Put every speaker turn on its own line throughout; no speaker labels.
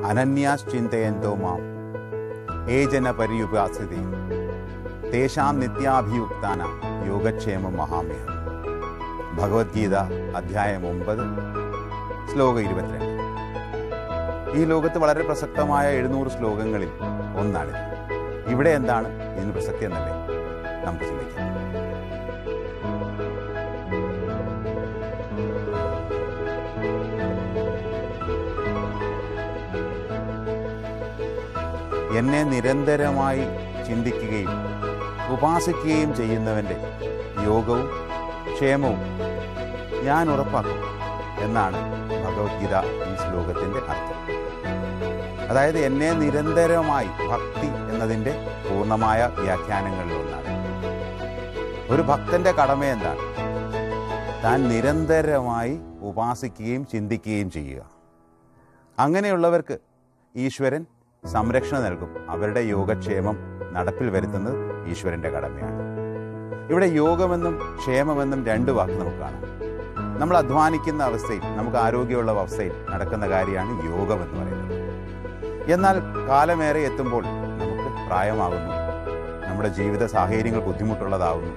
അനന്യാശ്ചിന്തയന്തോ മാം ഏ ജന പര്യുപാസിതേ തേഷാം നിത്യാഭിയുക്താന യോഗക്ഷേമം മഹാമേഹം ഭഗവത്ഗീത അധ്യായം ഒമ്പത് ശ്ലോകം ഇരുപത്തിരണ്ട് ഈ ലോകത്ത് വളരെ പ്രസക്തമായ എഴുന്നൂറ് ശ്ലോകങ്ങളിൽ ഒന്നാണിത് ഇവിടെ എന്താണ് ഇതിന് പ്രസക്തി എന്നല്ലേ നമുക്ക് ചിന്തിക്കാം എന്നെ നിരന്തരമായി ചിന്തിക്കുകയും ഉപാസിക്കുകയും ചെയ്യുന്നവൻ്റെ യോഗവും ക്ഷേമവും ഞാൻ ഉറപ്പാക്കും എന്നാണ് ഭഗവത്ഗീത ഈ ശ്ലോകത്തിൻ്റെ അർത്ഥം അതായത് എന്നെ നിരന്തരമായി ഭക്തി എന്നതിൻ്റെ പൂർണ്ണമായ വ്യാഖ്യാനങ്ങളിൽ ഒന്നാണ് ഒരു ഭക്തന്റെ കടമ എന്താണ് താൻ നിരന്തരമായി ഉപാസിക്കുകയും ചിന്തിക്കുകയും ചെയ്യുക അങ്ങനെയുള്ളവർക്ക് ഈശ്വരൻ സംരക്ഷണം നൽകും അവരുടെ യോഗക്ഷേമം നടപ്പിൽ വരുത്തുന്നത് ഈശ്വരന്റെ കടമയാണ് ഇവിടെ യോഗമെന്നും ക്ഷേമമെന്നും രണ്ട് വാക്ക് നമുക്ക് കാണാം നമ്മൾ അധ്വാനിക്കുന്ന അവസ്ഥയിൽ നമുക്ക് ആരോഗ്യമുള്ള അവസ്ഥയിൽ നടക്കുന്ന കാര്യമാണ് യോഗം എന്ന് പറയുന്നത് എന്നാൽ കാലമേറെ എത്തുമ്പോൾ നമുക്ക് പ്രായമാകുന്നു നമ്മുടെ ജീവിത സാഹചര്യങ്ങൾ ബുദ്ധിമുട്ടുള്ളതാവുന്നു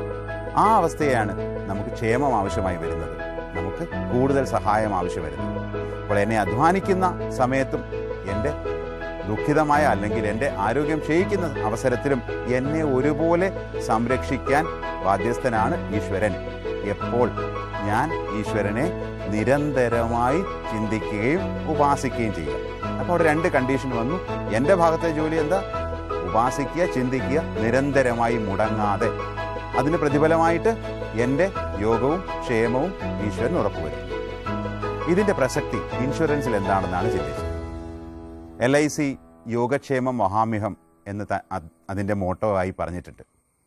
ആ അവസ്ഥയാണ് നമുക്ക് ക്ഷേമം ആവശ്യമായി വരുന്നത് നമുക്ക് കൂടുതൽ സഹായം ആവശ്യം വരുന്നത് അപ്പോൾ എന്നെ അധ്വാനിക്കുന്ന സമയത്തും എൻ്റെ ദുഃഖിതമായ അല്ലെങ്കിൽ എൻ്റെ ആരോഗ്യം ക്ഷയിക്കുന്ന അവസരത്തിലും എന്നെ ഒരുപോലെ സംരക്ഷിക്കാൻ ബാധ്യസ്ഥനാണ് ഈശ്വരൻ എപ്പോൾ ഞാൻ ഈശ്വരനെ നിരന്തരമായി ചിന്തിക്കുകയും ഉപാസിക്കുകയും ചെയ്യുക അപ്പോൾ അവിടെ രണ്ട് കണ്ടീഷൻ വന്നു എൻ്റെ ഭാഗത്തെ ജോലി എന്താ ഉപാസിക്കുക ചിന്തിക്കുക നിരന്തരമായി മുടങ്ങാതെ അതിന് പ്രതിഫലമായിട്ട് എൻ്റെ യോഗവും ക്ഷേമവും ഈശ്വരൻ ഉറപ്പുവരുത്തും ഇതിൻ്റെ പ്രസക്തി ഇൻഷുറൻസിൽ എന്താണെന്നാണ് ചിന്തിച്ചത് എൽ ഐ സി യോഗക്ഷേമം മഹാമ്യഹം എന്ന് ത- അത് അതിൻ്റെ മോട്ടോ ആയി പറഞ്ഞിട്ടുണ്ട്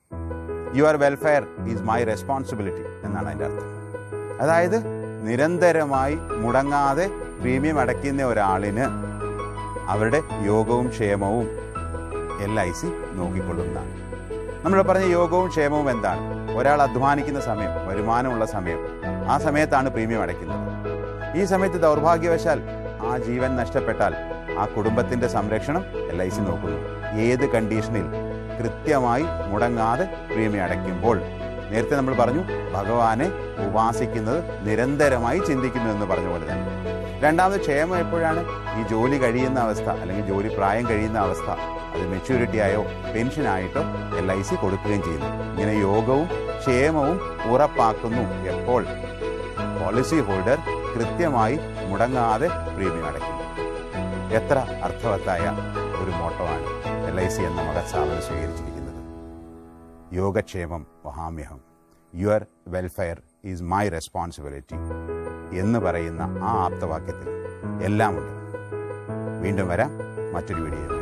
your welfare is my responsibility എന്നാണ് അതിൻ്റെ അർത്ഥം അതായത് നിരന്തരമായി മുടങ്ങാതെ പ്രീമിയം അടയ്ക്കുന്ന ഒരാളിന് അവരുടെ യോഗവും ക്ഷേമവും എൽ ഐ സി നോക്കിക്കൊള്ളുന്നതാണ് നമ്മൾ പറഞ്ഞ യോഗവും ക്ഷേമവും എന്താണ് ഒരാൾ അധ്വാനിക്കുന്ന സമയം വരുമാനമുള്ള സമയം ആ സമയത്താണ് പ്രീമിയം അടയ്ക്കുന്നത് ഈ സമയത്ത് ദൗർഭാഗ്യവശാൽ ആ ജീവൻ നഷ്ടപ്പെട്ടാൽ ആ കുടുംബത്തിന്റെ സംരക്ഷണം എൽ ഐ സി നോക്കുന്നു ഏത് കണ്ടീഷനിൽ കൃത്യമായി മുടങ്ങാതെ പ്രീമിയം അടയ്ക്കുമ്പോൾ നേരത്തെ നമ്മൾ പറഞ്ഞു ഭഗവാനെ ഉപാസിക്കുന്നത് നിരന്തരമായി ചിന്തിക്കുന്നു എന്ന് പറഞ്ഞ പോലെ തന്നെ രണ്ടാമത് ക്ഷേമം എപ്പോഴാണ് ഈ ജോലി കഴിയുന്ന അവസ്ഥ അല്ലെങ്കിൽ ജോലി പ്രായം കഴിയുന്ന അവസ്ഥ അത് മെച്യൂരിറ്റി ആയോ പെൻഷനായിട്ടോ എൽ ഐ സി കൊടുക്കുകയും ചെയ്യുന്നു ഇങ്ങനെ യോഗവും ക്ഷേമവും ഉറപ്പാക്കുന്നു എപ്പോൾ പോളിസി ഹോൾഡർ കൃത്യമായി മുടങ്ങാതെ പ്രീമിയം അടയ്ക്കുന്നു എത്ര അർത്ഥവത്തായ ഒരു മോട്ടോ ആണ് എൽ ഐ സി എന്ന മഹത്സാധനം സ്വീകരിച്ചിരിക്കുന്നത് യോഗക്ഷേമം മഹാമ്യഹം your welfare is my responsibility എന്ന് പറയുന്ന ആ ആപ്തവാക്യത്തിൽ എല്ലാമുണ്ട് വീണ്ടും വരാം മറ്റൊരു വീഡിയോ